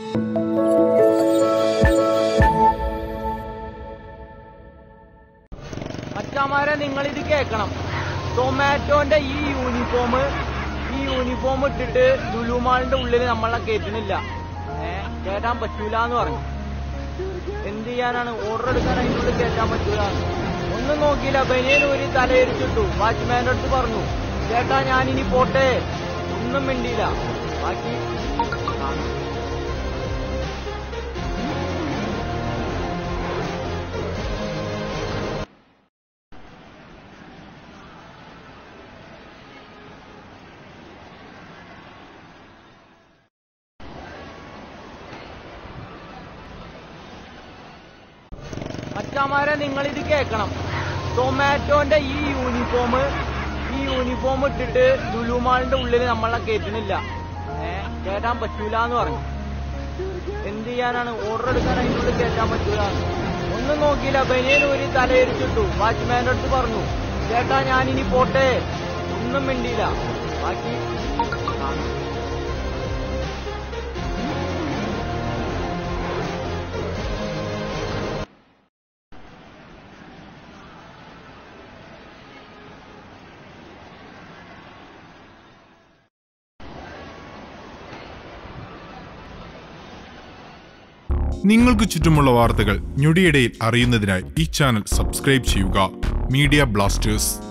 അച്ഛാമാരെ നിങ്ങൾ ഇത് കേൾക്കണം ടൊമാറ്റോന്റെ ഈ യൂണിഫോം ഈ യൂണിഫോം ഇട്ടിട്ട് ലുലുമാളിന്റെ ഉള്ളിൽ നമ്മളെ കയറ്റുന്നില്ല ഏഹ് കയറ്റാൻ പറ്റൂല എന്ന് പറഞ്ഞു എന്ത് ചെയ്യാനാണ് ഓർഡർ എടുക്കാൻ അതിൻ്റെ ഉള്ളിൽ കയറ്റാൻ പറ്റൂല ഒന്നും നോക്കിയില്ല ബനിയൻ ഒരു തലയിരിച്ചിട്ടു വാച്ച്മാന്റെ അടുത്ത് പറഞ്ഞു ചേട്ടാ ഞാനിനി പോട്ടെ ഒന്നും മിണ്ടിയില്ല ബാക്കി കാണാം. അച്ഛാമാരെ നിങ്ങൾ ഇത് കേൾക്കണം ടൊമാറ്റോന്റെ ഈ യൂണിഫോം ഈ യൂണിഫോം ഇട്ടിട്ട് ലുലുമാളിന്റെ ഉള്ളിൽ നമ്മളെ കയറ്റുന്നില്ല ഏഹ് കയറ്റാൻ പറ്റൂല എന്ന് പറഞ്ഞു എന്ത് ചെയ്യാനാണ് ഓർഡർ എടുക്കാൻ അതിൻ്റെ ഉള്ളിൽ കയറ്റാൻ പറ്റൂല ഒന്നും നോക്കിയില്ല ബനിയൻ ഒരു തലയിരിച്ചിട്ടു വാച്ച്മാന്റെ അടുത്ത് പറഞ്ഞു ചേട്ടാ ഞാനിനി പോട്ടെ ഒന്നും മിണ്ടിയില്ല ബാക്കി കാണാം. നിങ്ങൾക്ക് ചുറ്റുമുള്ള വാർത്തകൾ ഞൊടിയിടയിൽ അറിയുന്നതിനായി ഈ ചാനൽ സബ്സ്ക്രൈബ് ചെയ്യുക മീഡിയ ബ്ലാസ്റ്റേഴ്സ്